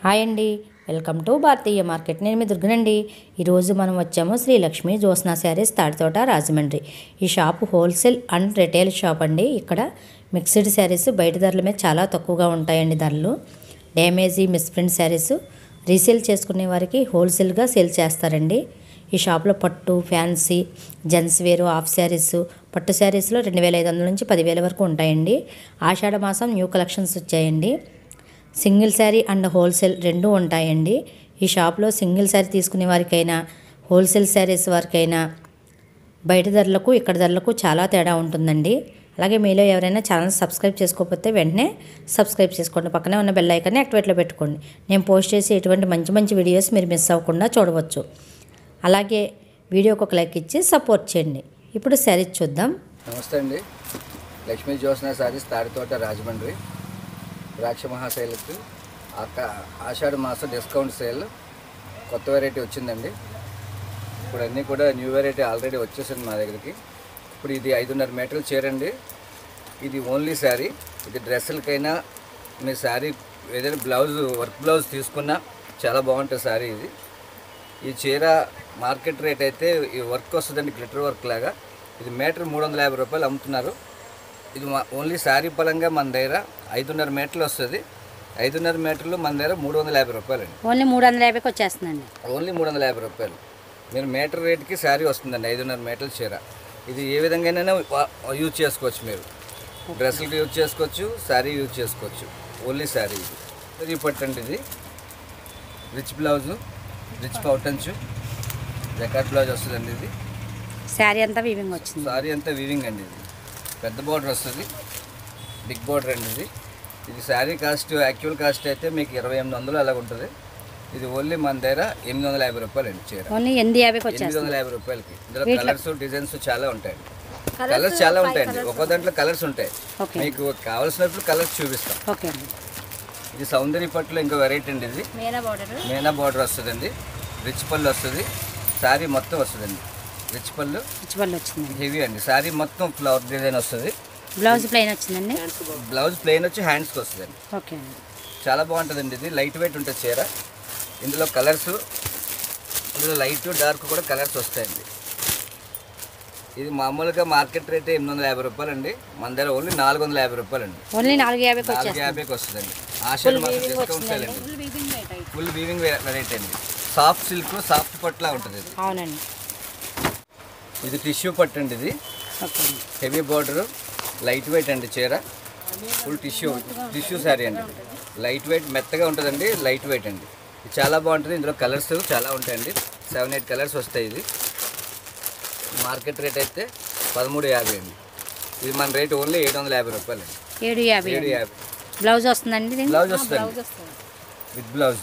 Hi అండి welcome to Bharatiya market నేను మీ దుర్గనండి ఈరోజు మనం వచ్చాము శ్రీలక్ష్మి జ్యోత్స్నా శారీస్ తాడితోట రాజమండ్రి ఈ shop wholesale and retail shop అండి ఇక్కడ మిక్స్డ్ శారీస్ బయట ధరల మీద చాలా తక్కువగా ఉంటాయండి ధరలు డ్యామేజీ మిస్ప్రింట్ శారీస్ రీసేల్ చేసుకునే వారికి హోల్సేల్గా సేల్ చేస్తారండి ఈ షాప్లో పట్టు ఫ్యాన్సీ జెంట్స్ వేరు హాఫ్ శారీస్ పట్టు శారీస్లో రెండు వేల ఐదు వందల నుంచి పదివేల వరకు ఉంటాయండి ఆషాఢ మాసం న్యూ కలెక్షన్స్ వచ్చాయండి సింగిల్ శారీ అండ్ హోల్సేల్ రెండూ ఉంటాయండి ఈ షాప్లో సింగిల్ శారీ తీసుకునే వారికైనా హోల్సేల్ శారీస్ వారికైనా బయట ధరలకు ఇక్కడ ధరలకు చాలా తేడా ఉంటుందండి అలాగే మీలో ఎవరైనా ఛానల్ సబ్స్క్రైబ్ చేసుకోకపోతే వెంటనే సబ్స్క్రైబ్ చేసుకోండి పక్కనే ఉన్న బెల్ ఐకాన్ని యాక్టివేట్లో పెట్టుకోండి నేను పోస్ట్ చేసే ఇటువంటి మంచి మంచి వీడియోస్ మీరు మిస్ అవ్వకుండా చూడవచ్చు అలాగే వీడియోకి ఒక లైక్ ఇచ్చి సపోర్ట్ చేయండి ఇప్పుడు శారీస్ చూద్దాం నమస్తే అండి లక్ష్మీ జ్యోత్స్న సారీస్ తాడితోట రాజమండ్రి ద్రాక్ష మహాశైలకు ఆక ఆషాఢ మాస డిస్కౌంట్ సేల్ కొత్త వెరైటీ వచ్చిందండి ఇప్పుడు అన్నీ కూడా న్యూ వెరైటీ ఆల్రెడీ వచ్చేసింది మా దగ్గరికి ఇప్పుడు ఇది ఐదున్నర మీటర్లు చీరండి ఇది ఓన్లీ శారీ ఇది డ్రెస్సులకైనా మీ శారీ ఏదైనా బ్లౌజ్ వర్క్ బ్లౌజ్ తీసుకున్నా చాలా బాగుంటుంది శారీ ఇది ఈ చీర మార్కెట్ రేట్ అయితే ఈ వర్క్ వస్తుందండి గ్లిటర్ వర్క్ లాగా ఇది మీటర్ మూడు వందల యాభై రూపాయలు అమ్ముతున్నారు ఇది మా ఓన్లీ శారీ పరంగా మన దగ్గర ఐదున్నర మీటర్లు వస్తుంది ఐదున్నర మీటర్లు మన దగ్గర మూడు వందల యాభై రూపాయలండి ఓన్లీ మూడు వందల యాభైకి వచ్చేస్తుందండి ఓన్లీ మూడు వందల యాభై రూపాయలు మీరు మీటర్ రేట్కి శారీ వస్తుందండి ఐదున్నర మీటర్ల చీర ఇది ఏ విధంగానైనా వా- యూజ్ చేసుకోవచ్చు మీరు డ్రెస్సులకి యూజ్ చేసుకోవచ్చు శారీ యూజ్ చేసుకోవచ్చు ఓన్లీ శారీ ఇది ఇది పట్టండి ఇది రిచ్ బ్లౌజు రిచ్ పౌటంచు జకాట్ బ్లౌజ్ వస్తుందండి ఇది శారీ అంతా వీవింగ్ వచ్చింది సారీ అంతా వీవింగ్ అండి ఇది పెద్ద బార్డర్ వస్తుంది బిగ్ బార్డర్ అండి ఇది ఇది శారీ కాస్ట్ యాక్చువల్ కాస్ట్ అయితే మీకు ఇరవై ఎనిమిది వందలు అలాగ ఉంటుంది ఇది ఓన్లీ మన దగ్గర ఎనిమిది వందల యాభై రూపాయలు అండి చీర ఓన్లీ ఎనిమిది యాభైకి ఎనిమిది వందల యాభై రూపాయలకి ఇందులో కలర్స్ డిజైన్స్ చాలా ఉంటాయండి కలర్స్ చాలా ఉంటాయండి ఒక్కో దాంట్లో కలర్స్ ఉంటాయి ఓకే మీకు కావాల్సినప్పుడు కలర్స్ చూపిస్తాం ఓకే అండి ఇది సౌందర్య పట్టులో ఇంకో వెరైటీ అండి ఇది మేనా బార్డర్ మేనా బార్డర్ వస్తుందండి రిచ్ పళ్ళు వస్తుంది శారీ మొత్తం వస్తుందండి రిచ్ పళ్ళు పిచ్చిపల్లి వచ్చిందండి హెవీ అండి శారీ మొత్తం ఫ్లవర్ డిజైన్ వస్తుంది బ్లౌజ్ ప్లెయిన్ వచ్చిందండి బ్లౌజ్ ప్లెయిన్ వచ్చి హ్యాండ్స్కి వస్తుందండి ఓకే అండి చాలా బాగుంటుందండి ఇది లైట్ వెయిట్ ఉంటుంది చీర ఇందులో కలర్స్ ఇందులో లైట్ డార్క్ కూడా కలర్స్ వస్తాయండి ఇది మామూలుగా మార్కెట్ రేట్ ఎనిమిది వందల యాభై రూపాయలు అండి మన దగ్గర ఓన్లీ నాలుగు వందల యాభై రూపాయలు అండి ఓన్లీ నాలుగు యాభైకి నాలుగు వచ్చేస్తుంది యాభైకి వస్తుందండి ఆషాఢ మాసం డిస్కౌంట్ సేల్ అండి ఫుల్ వీవింగ్ వెరైటీ అండి సాఫ్ట్ సిల్క్ సాఫ్ట్ పట్టులా ఉంటుంది ఇది అవునండి ఇది టిష్యూ పట్టు అండి ఇది ఓకే అండి హెవీ బార్డర్ లైట్ వెయిట్ అండి చీర ఫుల్ టిష్యూ టిష్యూ శారీ అండి లైట్ వెయిట్ మెత్తగా ఉంటుందండి లైట్ వెయిట్ అండి ఇది చాలా బాగుంటుంది ఇందులో కలర్స్ చాలా ఉంటాయండి సెవెన్ ఎయిట్ కలర్స్ వస్తాయి ఇది మార్కెట్ రేట్ అయితే పదమూడు యాభై అండి ఇది మన రేట్ ఓన్లీ ఏడు వందల యాభై రూపాయలు అండి ఏడు యాభై ఏడు యాభై బ్లౌజ్ వస్తుందండి దీనికి? బ్లౌజ్ వస్తుందండి విత్ బ్లౌజ్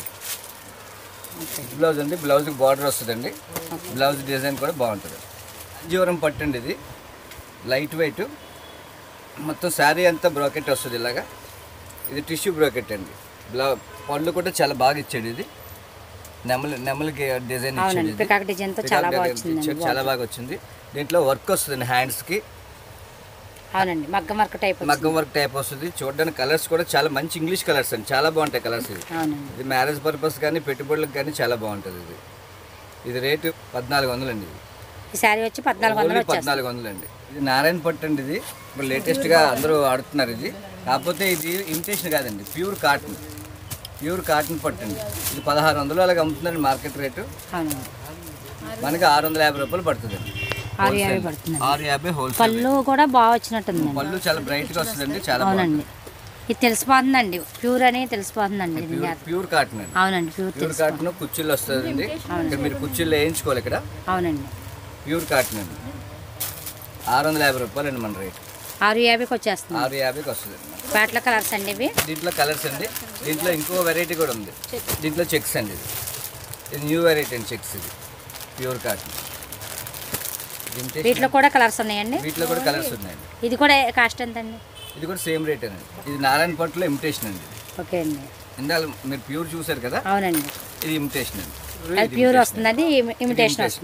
విత్ బ్లౌజ్ అండి బ్లౌజ్కి బార్డర్ వస్తుందండి బ్లౌజ్ డిజైన్ కూడా బాగుంటుంది జీవరం పట్టండి ఇది లైట్ వెయిట్ మొత్తం శారీ అంతా బ్రాకెట్ వస్తుంది ఇలాగా ఇది టిష్యూ బ్రాకెట్ అండి బ్లౌ పళ్ళు కూడా చాలా బాగా ఇచ్చాడు ఇది నెమలి నెమలికి డిజైన్ ఇచ్చాడు అవునండి ఇది. పికాక్ డిజైన్తో చాలా బాగా పికాక్ వచ్చిందండి ఇచ్చాడు, చాలా బాగా వచ్చింది దీంట్లో వర్క్ వస్తుంది హ్యాండ్స్కి అవునండి మగ్గం వర్క్ టైప్ వచ్చింది మగ్గం వర్క్ టైప్ వస్తుంది చూడడానికి కలర్స్ కూడా చాలా మంచి ఇంగ్లీష్ కలర్స్ అండి చాలా బాగుంటాయి కలర్స్ ఇది అవునండి ఇది మ్యారేజ్ పర్పస్ కానీ పెట్టుబడులకు కానీ చాలా బాగుంటుంది ఇది ఇది రేటు పద్నాలుగు వందలు అండి ఇది ఈ శారీ వచ్చి పద్నాలుగు వందలు ఓన్లీ వచ్చేస్తుంది పద్నాలుగు వందలు అండి ఇది నారాయణ పట్టు అండి ఇది ఇప్పుడు లేటెస్ట్గా అందరూ ఆడుతున్నారు ఇది కాకపోతే ఇది ఇమిటేషన్ కాదండి ప్యూర్ కాటన్ ప్యూర్ కాటన్ పట్టు అండి ఇది పదహారు వందలు అలాగ అమ్ముతుందండి మార్కెట్ రేటు అవునండి మనకి ఆరు వందల యాభై రూపాయలు పడుతుంది ఆరు యాభై పడుతుంది ఆరు యాభై హోల్సేల్ పళ్ళు కూడా బాగా వచ్చినట్టుందండి పళ్ళు చాలా బ్రైట్గా వస్తుందండి చాలా అవునండి ఇది తెలిసిపోతుందండి ప్యూర్ అని తెలిసిపోతుందండి ఇది ప్యూర్ ప్యూర్ కాటన్ అండి అవునండి ప్యూర్ ప్యూర్ కాటన్ కుర్చీలు వస్తుందండి ఇక్కడ మీరు కుర్చీలు వేయించుకోవాలి ఇక్కడ అవునండి ప్యూర్ కాటన్ అండి ఆరు వందల యాభై రూపాయలు అండి మన రేట్ ఆరు యాభైకి వచ్చేస్తుంది ఆరు యాభైకి వస్తుంది పేట్ల కలర్స్ అండి ఇవి దీంట్లో కలర్స్ అండి దీంట్లో ఇంకో వెరైటీ కూడా ఉంది దీంట్లో చెక్స్ అండి ఇది ఇది న్యూ వెరైటీ అండి చెక్స్ ఇది ప్యూర్ కాటన్ దీంట్లో వీటిలో కూడా కలర్స్ ఉన్నాయండి వీటిలో కూడా కలర్స్ ఉన్నాయండి ఇది కూడా కాస్ట్ ఎంత అండి ఇది కూడా సేమ్ రేట్ అండి ఇది నారాయణ పట్టులో ఇమిటేషన్ అండి ఓకే అండి ఇందాక మీరు ప్యూర్ చూసారు కదా అవునండి ఇది ఇమిటేషన్ అండి అది ప్యూర్ వస్తుందండి ఇమిటేషన్ వస్తుంది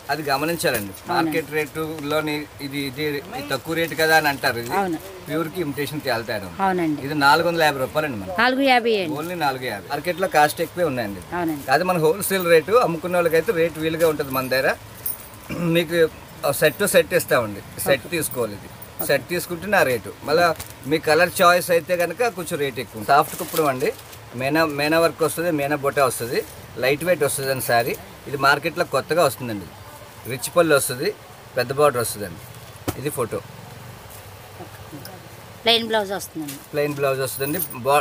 అది గమనించాలండి మార్కెట్ రేటులోని ఇది ఇది ఇది తక్కువ రేటు కదా అని అంటారు ఇది అవును ప్యూర్కి ఇమిటేషన్ తేల్తాడు అవునండి ఇది నాలుగు వందల యాభై రూపాయలండి మనం నాలుగు యాభై అండి ఓన్లీ నాలుగు యాభై మార్కెట్లో కాస్ట్ ఎక్కువే ఉన్నాయండి అవునండి అది మన హోల్సేల్ రేటు అమ్ముకునే వాళ్ళకైతే రేట్ వీలుగా ఉంటుంది మన దగ్గర మీకు సెట్ టు సెట్ ఇస్తామండి సెట్ తీసుకోవాలి ఇది సెట్ తీసుకుంటే నా రేటు మళ్ళీ మీ కలర్ చాయిస్ అయితే కనుక కొంచెం రేట్ ఎక్కువ సాఫ్ట్ కుప్పడం అండి మేనా మేనా వర్క్ వస్తుంది మేనా బొటా వస్తుంది లైట్ వెయిట్ వస్తుంది అండి శారీ ఇది మార్కెట్లో కొత్తగా వస్తుందండి రిచ్ పళ్ళు వస్తుంది పెద్ద బార్డర్ వస్తుందండి ఇది ఫోటో ప్లెయిన్ బ్లౌజ్ వస్తుందండి ప్లెయిన్ బ్లౌజ్ వస్తుందండి బా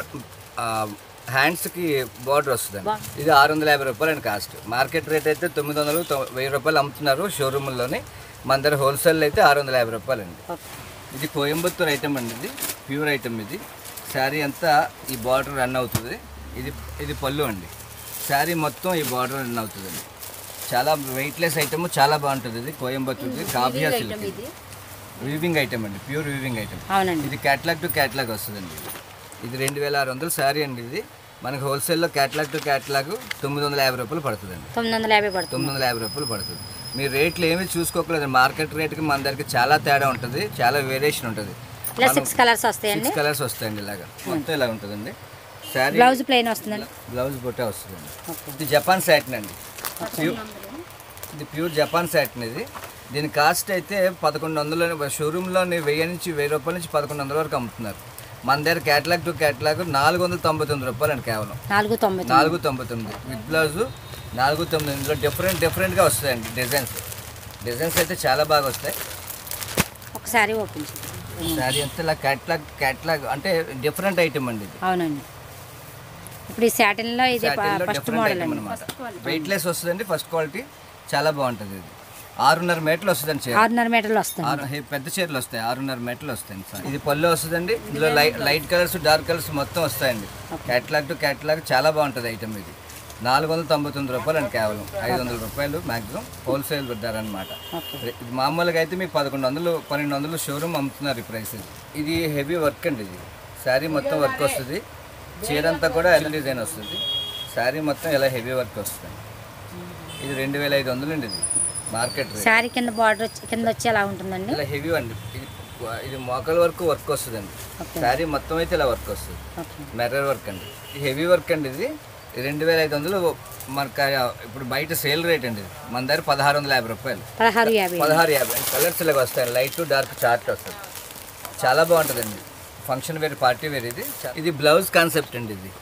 హ్యాండ్స్కి బార్డర్ వస్తుందండి బా- ఇది ఆరు వందల యాభై రూపాయలు అండి కాస్ట్ మార్కెట్ రేట్ అయితే తొమ్మిది వందలు తొ- వెయ్యి రూపాయలు అమ్ముతున్నారు షోరూమ్లోని మన దగ్గర హోల్సేల్ అయితే ఆరు వందల యాభై రూపాయలు అండి ఓకే ఇది కోయంబత్తూర్ ఐటమ్ అండి ఇది ప్యూర్ ఐటమ్ ఇది శారీ అంతా ఈ బార్డర్ రన్ అవుతుంది ఇది ఇది పళ్ళు అండి శారీ మొత్తం ఈ బార్డర్ రన్ అవుతుందండి చాలా వెయిట్లెస్ ఐటమ్ చాలా బాగుంటుంది ఇది కోయంబత్తూర్ది కావ్య సిల్క్ ఇది వీవింగ్ ఐటమ్ అండి ప్యూర్ వీవింగ్ ఐటమ్ అవునండి ఇది క్యాట్లాగ్ టు క్యాట్లాగ్ వస్తుందండి ఇది ఇది రెండు వేల ఆరు వందలు శారీ అండి ఇది మనకి హోల్సేల్లో క్యాట్లాగ్ టు క్యాట్లాగ్ తొమ్మిది వందల యాభై రూపాయలు పడుతుందండి తొమ్మిది వందల యాభై పడుతుంది తొమ్మిది వందల యాభై రూపాయలు పడుతుంది మీ రేట్లు ఏమీ చూసుకోకలేదు మార్కెట్ రేట్కి మన దగ్గరికి చాలా తేడా ఉంటుంది చాలా వేరియేషన్ ఉంటుంది ఇలా సిక్స్ కలర్స్ వస్తాయండి సిక్స్ కలర్స్ వస్తాయండి ఇలాగా మొత్తం ఇలా ఉంటుందండి శారీ బ్లౌజ్ ప్లెయిన్ వస్తుందండి బ్లౌజ్ బొట్టే వస్తుందండి ఓకే ఇది జపాన్ సాటిన్ అండి ప్యూర్ ఇది ప్యూర్ జపాన్ సాటిన్ ఇది దీని కాస్ట్ అయితే పదకొండు వందలు షోరూంలోని వెయ్యి నుంచి వెయ్యి రూపాయల నుంచి పదకొండు వందల వరకు అమ్ముతున్నారు మన దగ్గర క్యాటలాగ్ టు క్యాటలాగ్ నాలుగు వందల తొంభై తొమ్మిది రూపాయలు అండి కేవలం నాలుగు తొంభై తొమ్మిది నాలుగు తొంభై తొమ్మిది విత్ బ్లౌజ్ నాలుగు తొమ్మిది ఇందులో డిఫరెంట్ డిఫరెంట్గా వస్తాయండి డిజైన్స్ డిజైన్స్ అయితే చాలా బాగా వస్తాయి ఒకసారి ఓపెన్ చేయండి శారీ అంతా ఇలా క్యాటలాగ్ క్యాటలాగ్ అంటే డిఫరెంట్ ఐటమ్ అండి ఇది అవునండి ఇప్పుడు ఈ సాటిన్లో ఇది సాటిన్లో ఫస్ట్ డిఫరెంట్ మోడల్ ఐటమ్ అండి అనమాట వెయిట్లెస్ వస్తుందండి ఫస్ట్ క్వాలిటీ చాలా బాగుంటుంది ఇది ఆరున్నర మీటర్లు వస్తుందండి చీర ఆరున్నర మీటర్లు వస్తుంది ఆరు హే- పెద్ద చీరలు వస్తాయి ఆరున్నర మీటర్లు వస్తాయండి సార్ ఇది పళ్ళు వస్తుందండి ఇందులో light light colours dark colours మొత్తం వస్తాయండి క్యాటలాగ్ టు క్యాటలాగ్ చాలా బాగుంటుంది ఐటమ్ ఇది నాలుగు వందల తొంభై తొమ్మిది రూపాయలు అండి కేవలం ఐదు వందల రూపాయలు మ్యాక్సిమం హోల్సేల్ ధర అనమాట ఓకే ఇది మామూలుగా అయితే మీకు పదకొండు వందలు పన్నెండు వందలు షోరూమ్ అమ్ముతున్నారు ఈ ప్రైస్ ఇది హెవీ వర్క్ అండి ఇది శారీ మొత్తం వర్క్ వస్తుంది చీర అంతా కూడా ఎల్ డిజైన్ వస్తుంది శారీ మొత్తం ఇలా హెవీ వర్క్ వస్తుంది ఇది రెండు వేల ఐదు వందలు అండి ఇది మార్కెట్ రేట్ శారీ కింద బార్డర్ కింద వచ్చి ఎలా ఉంటుందండి ఇలా హెవీ అండి ఇది ఇది మోకాల వరకు వర్క్ వస్తుందండి ఓకే శారీ మొత్తం అయితే ఇలా వర్క్ వస్తుంది ఓకే మెర్రర్ వర్క్ అండి ఇది హెవీ వర్క్ అండి ఇది రెండు వేల ఐదు వందలు మనకు ఇప్పుడు బయట సేల్ రేట్ అండి ఇది. మన దగ్గర పదహారు వందల యాభై రూపాయలు పదహారు యాభై పదహారు యాభై కలర్స్ ఇలాగ వస్తాయి లైట్ టు డార్క్ చార్ట్ వస్తుంది చాలా బాగుంటుందండి ఫంక్షన్ వేర్ పార్టీ వేర్ ఇది ఇది బ్లౌజ్ కాన్సెప్ట్ అండి ఇది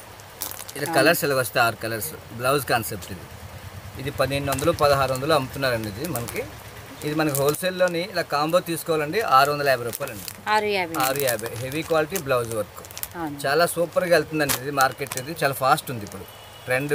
ఇది కలర్స్ ఇలాగ వస్తాయి ఆరు కలర్స్ బ్లౌజ్ కాన్సెప్ట్ ఇది ఇది పన్నెండు వందలు పదహారు వందలు అమ్ముతున్నారండి ఇది మనకి ఇది మనకి హోల్సేల్లోని ఇలా కాంబో తీసుకోవాలండి ఆరు వందల యాభై రూపాయలు అండి ఆరు యాభై ఆరు యాభై హెవీ క్వాలిటీ బ్లౌజ్ వర్క్ అవును చాలా సూపర్గా వెళ్తుందండి ఇది మార్కెట్ ఇది చాలా ఫాస్ట్ ఉంది ఇప్పుడు ట్రెండ్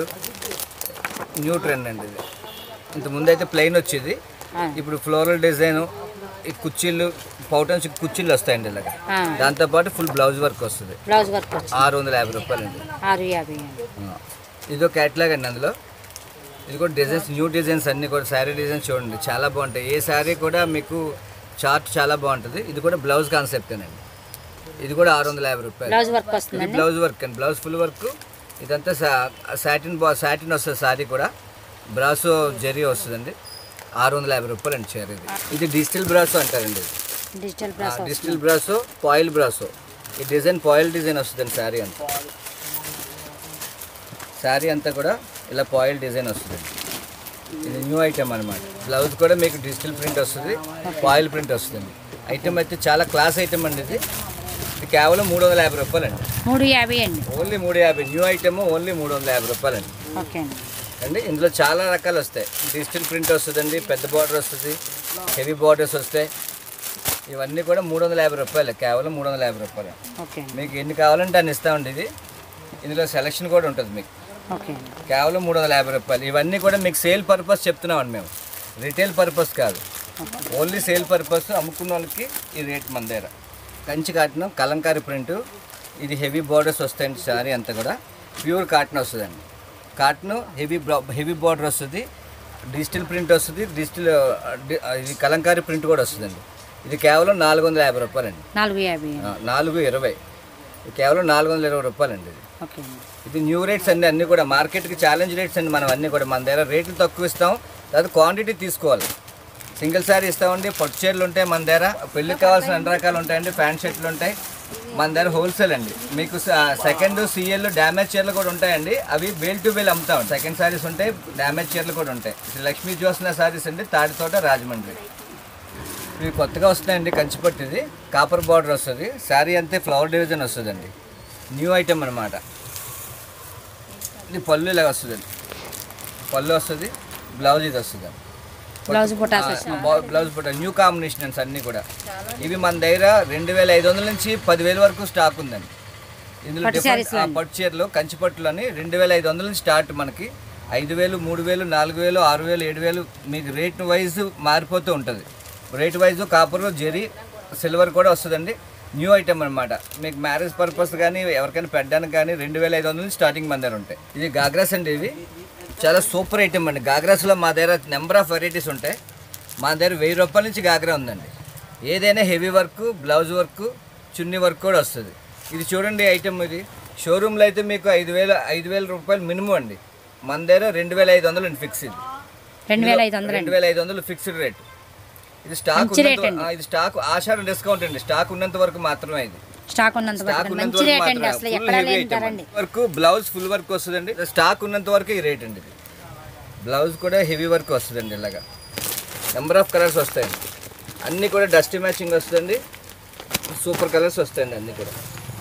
న్యూ ట్రెండ్ అండి ఇది ఇంత ముందు అయితే ప్లెయిన్ వచ్చేది ఆ. ఇప్పుడు ఫ్లోరల్ డిజైన్ ఈ కుర్చీలు పౌటన్స్ కుర్చీలు వస్తాయండి ఇలాగ ఆ. దాంతోపాటు ఫుల్ బ్లౌజ్ వర్క్ వస్తుంది బ్లౌజ్ వర్క్ వచ్చి ఆరు వందల యాభై రూపాయలు అండి ఆరు యాభై అండి ఇదో క్యాట్లాగ్ అండి అందులో ఇది కూడా డిజైన్స్ న్యూ డిజైన్స్ అన్నీ కూడా శారీ డిజైన్స్ చూడండి చాలా బాగుంటాయి ఏ శారీ కూడా మీకు చార్ట్ చాలా బాగుంటుంది ఇది కూడా బ్లౌజ్ కాన్సెప్టేనండి ఇది కూడా ఆరు వందల యాభై రూపాయలు బ్లౌజ్ వర్క్ ఇది వస్తుందండి బ్లౌజ్ వర్క్ అండి బ్లౌజ్ ఫుల్ వర్క్ ఇదంతా సాటిన్ బా సాటిన్ వస్తుంది సారీ కూడా బ్రాసో జరీ వస్తుందండి ఆరు వందల యాభై రూపాయలు అండి చీర ఇది ఇది డిజిటల్ బ్రాసో అంటారండి ఇది digital plus digital brasso foil brasso ఈ డిజైన్ పాయిల్ డిజైన్ వస్తుందండి శారీ అంతా శారీ అంతా కూడా ఇలా పాయిల్ డిజైన్ వస్తుంది ఇది న్యూ ఐటమ్ అనమాట బ్లౌజ్ కూడా మీకు డిజిటల్ ప్రింట్ వస్తుంది పాయిల్ ప్రింట్ వస్తుంది ఐటమ్ అయితే చాలా క్లాస్ ఐటమ్ అండి ఇది ఇది కేవలం మూడు వందల యాభై రూపాయలు అండి మూడు యాభై అండి ఓన్లీ మూడు యాభై న్యూ ఐటమ్ ఓన్లీ మూడు వందల యాభై రూపాయలు అండి ఓకే అండి అండి ఇందులో చాలా రకాలు వస్తాయి డిజిటల్ ప్రింట్ వస్తుందండి పెద్ద బార్డర్ వస్తుంది హెవీ బార్డర్స్ వస్తాయి ఇవన్నీ కూడా మూడు వందల యాభై రూపాయలు కేవలం మూడు వందల యాభై రూపాయలు ఓకే అండి మీకు ఎన్ని కావాలంటే అన్ని ఇస్తామండి ఇది ఇందులో సెలక్షన్ కూడా ఉంటుంది మీకు ఓకే అండి కేవలం మూడు వందల యాభై రూపాయలు ఇవన్నీ కూడా మీకు సేల్ పర్పస్ చెప్తున్నామండి మేము రిటైల్ పర్పస్ కాదు ఓన్లీ సేల్ పర్పస్ అమ్ముకున్న వాళ్ళకి ఈ రేట్ మన దగ్గర కంచి కాటన్ కలంకారీ ప్రింట్ ఇది హెవీ బార్డర్స్ వస్తాయండి సారీ అంతా కూడా ప్యూర్ కాటన్ వస్తుందండి కాటన్ హెవీ హెవీ బార్డర్ వస్తుంది డిజిటల్ ప్రింట్ వస్తుంది డిజిటల్ డి- ఇది కలంకారీ ప్రింట్ కూడా వస్తుందండి ఇది కేవలం నాలుగు వందల యాభై రూపాయలండి నాలుగు యాభై ఆ, నాలుగు ఇరవై ఇది కేవలం నాలుగు వందల ఇరవై రూపాయలండి ఇది ఓకే అండి ఇది న్యూ రేట్స్ అండి అన్నీ కూడా మార్కెట్కి ఛాలెంజ్ రేట్స్ అండి మనం అన్నీ కూడా మన దగ్గర రేట్లు తక్కువ ఇస్తాం తర్వాత క్వాంటిటీ తీసుకోవాలి సింగిల్ శారీ ఇస్తామండి పట్టు చీరలు ఉంటాయి మన దగ్గర పెళ్ళికి కావాల్సిన అన్ని రకాలు ఉంటాయండి ప్యాంట్ షర్ట్లు ఉంటాయి మన దగ్గర హోల్సేల్ అండి మీకు సెకండ్ సిఎల్ డ్యామేజ్ చీరలు కూడా ఉంటాయండి అవి బేల్ టు బేల్ అమ్ముతాం సెకండ్ శారీస్ ఉంటాయి డ్యామేజ్ చీరలు కూడా ఉంటాయి శ్రీ లక్ష్మీ జ్యోత్స్న శారీస్ అండి తాడితోట రాజమండ్రి ఇవి కొత్తగా వస్తున్నాయండి కంచిపట్టు ఇది కాపర్ బార్డర్ వస్తుంది శారీ అంతే ఫ్లవర్ డివిజన్ వస్తుందండి న్యూ ఐటమ్ అనమాట ఇది పళ్ళు ఇలా వస్తుందండి పళ్ళు వస్తుంది బ్లౌజ్ ఇది వస్తుంది బ్లౌజ్ బుటాస్ ఆ, బా- బ్లౌజ్ బుట్ట న్యూ కాంబినేషన్స్ అన్నీ కూడా ఇవి మన దగ్గర రెండు వేల ఐదు వందల నుంచి పదివేల వరకు స్టాక్ ఉందండి ఇందులో డిఫరెంట్ ఆ, పట్టు చీరలు కంచి పట్టులు అని రెండు వేల ఐదు వందల నుంచి స్టార్ట్ మనకి ఐదు వేలు మూడు వేలు నాలుగు వేలు ఆరు వేలు ఏడు వేలు మీకు రేట్ వైజ్ మారిపోతూ ఉంటుంది rate wise copper zari silver కూడా వస్తుందండి న్యూ ఐటమ్ అనమాట మీకు మ్యారేజ్ పర్పస్ కానీ ఎవరికైనా పెట్టడానికి కానీ రెండు వేల ఐదు వందల నుంచి స్టార్టింగ్ మన దగ్గర ఉంటాయి ఇది గాగ్రాస్ అండి ఇవి చాలా సూపర్ ఐటమ్ అండి గాగ్రాస్లో మా దగ్గర నెంబర్ ఆఫ్ వెరైటీస్ ఉంటాయి మా దగ్గర వెయ్యి రూపాయల నుంచి గాగ్రా ఉందండి ఏదైనా heavy work blouse work chunni work కూడా వస్తుంది ఇది చూడండి ఐటమ్ ఇది షోరూంలో అయితే మీకు ఐదు వేల ఐదు వేల రూపాయలు మినిమం అండి మన దగ్గర రెండు వేల ఐదు వందలు అండి ఫిక్స్ ఇది రెండు వేల ఐదు వందలు రెండు వేల ఐదు వందలు ఫిక్స్డ్ రేట్ ఇది స్టాక్ ఉన్నంత- ఆ, ఇది స్టాక్ ఆషాఢ డిస్కౌంట్ అండి స్టాక్ ఉన్నంత వరకు మాత్రమే ఇది స్టాక్ ఉన్నంత స్టాక్ వరకు ఉన్నంత మంచి వరకు రేట్ అండి మాత్రమే. అసలు Full ఎక్కడ heavy లేని item ధరండి అండి. వర్క్ బ్లౌజ్ ఫుల్ వర్క్ వస్తుందండి స్టాక్ ఉన్నంత వరకు ఈ రేట్ అండి ఇది బ్లౌజ్ కూడా హెవీ వర్క్ వస్తుందండి ఇలాగా నెంబర్ ఆఫ్ కలర్స్ వస్తాయండి అన్నీ కూడా డస్ట్ మ్యాచింగ్ వస్తుంది సూపర్ కలర్స్ వస్తాయండి అన్నీ కూడా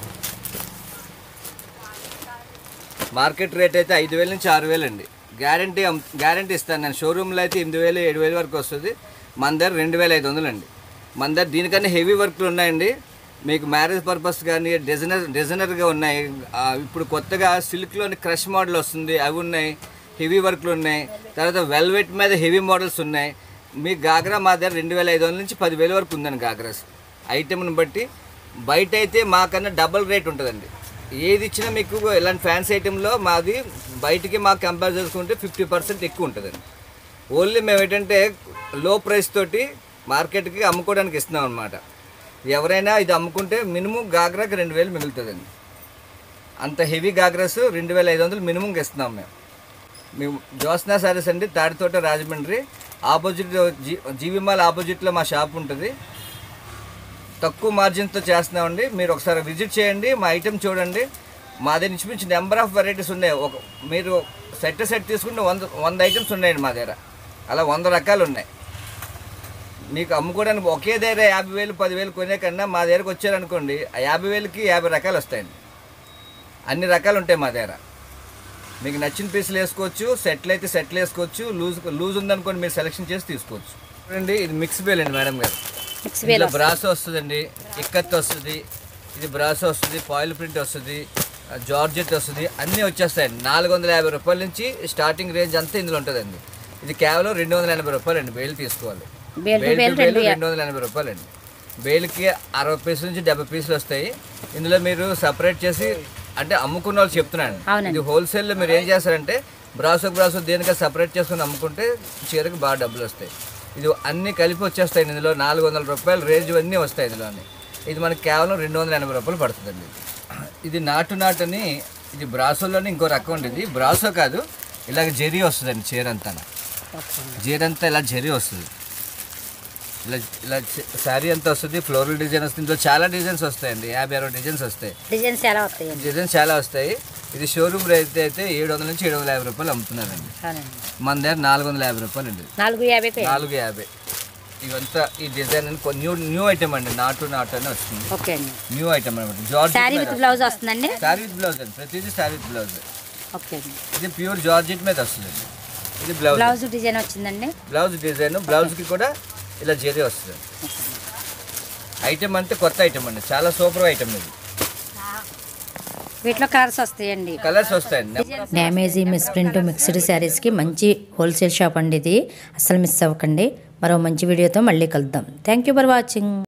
మార్కెట్ రేట్ అయితే ఐదు వేల నుంచి ఆరు వేలు అండి గ్యారంటీ గ్యారంటీ ఇస్తాను నేను షోరూంలో అయితే ఎనిమిది వేలు ఏడు వేలు వరకు వస్తుంది మన దగ్గర రెండు వేల ఐదు వందలు అండి మన దగ్గర దీనికన్నా హెవీ వర్క్లు ఉన్నాయండి మీకు మ్యారేజ్ పర్పస్ కానీ డిజైనర్ డిజైనర్గా ఉన్నాయి ఆ, ఇప్పుడు కొత్తగా సిల్క్లోని క్రష్ మోడల్ వస్తుంది అవి ఉన్నాయి హెవీ వర్క్లు ఉన్నాయి తర్వాత వెల్వెట్ మీద హెవీ మోడల్స్ ఉన్నాయి మీ గాగ్రా మా దగ్గర రెండు వేల ఐదు వందల నుంచి పదివేల వరకు ఉందండి గాగ్రాస్ ఐటెంని బట్టి బయట అయితే మాకన్నా డబల్ రేట్ ఉంటుందండి ఏది ఇచ్చినా మీకు ఇలాంటి ఫ్యాన్సీ ఐటెంలో మాది బయటికి మాకు కంపేర్ చేసుకుంటే ఫిఫ్టీ పర్సెంట్ ఎక్కువ ఉంటుందండి ఓన్లీ మేము ఏంటంటే లో ప్రైస్ తోటి మార్కెట్కి అమ్ముకోవడానికి ఇస్తున్నాం అనమాట ఎవరైనా ఇది అమ్ముకుంటే మినిమం గాగ్రాకి రెండు వేలు మిగులుతుందండి అంత హెవీ గాగ్రాస్ రెండు వేల ఐదు వందలు మినిమంగా ఇస్తున్నాం మేము మేము జ్యోత్స్నా సారీస్ అండి Tadithota Rajahmundry opposite G GV mall ఆపోజిట్లో మా షాప్ ఉంటుంది తక్కువ మార్జిన్తో చేస్తున్నామండి మీరు ఒకసారి విజిట్ చేయండి మా ఐటెం చూడండి మా దగ్గర ఇంచుమించు నెంబర్ ఆఫ్ వెరైటీస్ ఉన్నాయి ఒక మీరు సెట్ సెట్ తీసుకుంటే వంద వంద ఐటమ్స్ ఉన్నాయండి మా దగ్గర అలా వంద రకాలు ఉన్నాయి మీకు అమ్ముకోవడానికి ఒకే దగ్గర యాభై వేలు పదివేలు కొనే కన్నా మా దగ్గరకు వచ్చారనుకోండి ఆ యాభై వేలకి యాభై రకాలు వస్తాయండి అన్ని రకాలు ఉంటాయి మా దగ్గర మీకు నచ్చిన పీసులు వేసుకోవచ్చు సెట్లు అయితే సెట్లు వేసుకోవచ్చు లూజ్ లూజ్ ఉందనుకోండి మీరు సెలెక్షన్ చేసి తీసుకోవచ్చు చూడండి ఇది మిక్స్ బేల్ అండి మేడం గారు మిక్స్ ఇందులో బ్రాసో వస్తుందండి ఇక్కత్ వస్తుంది ఇది బ్రాసో వస్తుంది పాయిల్ ప్రింట్ వస్తుంది ఆ, జార్జెట్ వస్తుంది అన్నీ వచ్చేస్తాయండి నాలుగు వందల యాభై రూపాయల నుంచి స్టార్టింగ్ రేంజ్ అంతా ఇందులో ఉంటుందండి ఇది కేవలం రెండు వందల ఎనభై రూపాయలు అండి బేల్ తీసుకోవాలి bale to bale bale to bale రెండు రెండు వందల ఎనభై రూపాయలు అండి బేల్కి అరవై పీసుల నుంచి డెబ్బై పీసులు వస్తాయి ఇందులో మీరు సపరేట్ చేసి అంటే అమ్ముకున్న వాళ్ళు చెప్తున్నాను అవునండి. ఇది హోల్సేల్లో మీరు ఏం చేస్తారంటే బ్రాసో బ్రాసో దేనిగా సపరేట్ చేసుకుని అమ్ముకుంటే చీరకు బాగా డబ్బులు వస్తాయి ఇది అన్నీ కలిపి వచ్చేస్తాయి ఇందులో నాలుగు వందల రూపాయలు రేంజ్ అన్నీ వస్తాయి ఇందులోని ఇది మనకి కేవలం రెండు వందల ఎనభై రూపాయలు పడుతుందండి ఇది నాటు నాటు అని ఇది బ్రాసోలోని ఇంకో రకం ఉంది ఇది బ్రాసో కాదు ఇలాగ జెరీ వస్తుందండి చీర అంతా చీర అంతా ఇలా జెరీ వస్తుంది ఇలా ఇలా శారీ అంతా వస్తుంది ఫ్లోరల్ డిజైన్ వస్తుంది ఇందులో చాలా డిజైన్స్ వస్తాయండి యాభై అరవై డిజైన్స్ వస్తాయి డిజైన్స్ ఎలా వస్తాయండి డిజైన్స్ చాలా వస్తాయి ఇది షోరూమ్ రేట్ అయితే ఏడు వందల నుంచి ఏడు వందల యాభై రూపాయలు అమ్ముతున్నారండి అవునండి మన దగ్గర నాలుగు వందల యాభై రూపాయలు అండి నాలుగు యాభైకి నాలుగు యాభై ఇవంతా ఈ డిజైన్ అని కొ- న్యూ న్యూ ఐటమ్ అండి నాటు నాటు అని వస్తుంది ఓకే అండి న్యూ ఐటమ్ అనమాట జార్జ్ శారీ విత్ బ్లౌజ్ వస్తుందండి శారీ విత్ బ్లౌజ్ అండి ప్రతిదీ శారీ విత్ బ్లౌజ్ ఓకే అండి ఇది ప్యూర్ జార్జెట్ మీద వస్తుంది ఇది బ్లౌజ్ బ్లౌజ్ డిజైన్ వచ్చిందండి బ్లౌజ్ డిజైన్ బ్లౌజ్కి కూడా ఇలా జరీ వస్తుంది ఐటమ్ అంటే కొత్త ఐటమ్ అండి చాలా సూపర్ ఐటమ్ ఇది వీటిలో కలర్స్ వస్తాయండి కలర్స్ వస్తాయండి డ్యామేజీ మిస్ప్రింట్ మిక్స్డ్ శారీస్కి మంచి హోల్సేల్ షాప్ అండి ఇది అసలు మిస్ అవ్వకండి మరో మంచి వీడియోతో మళ్ళీ కలుద్దాం థ్యాంక్ యూ ఫర్ వాచింగ్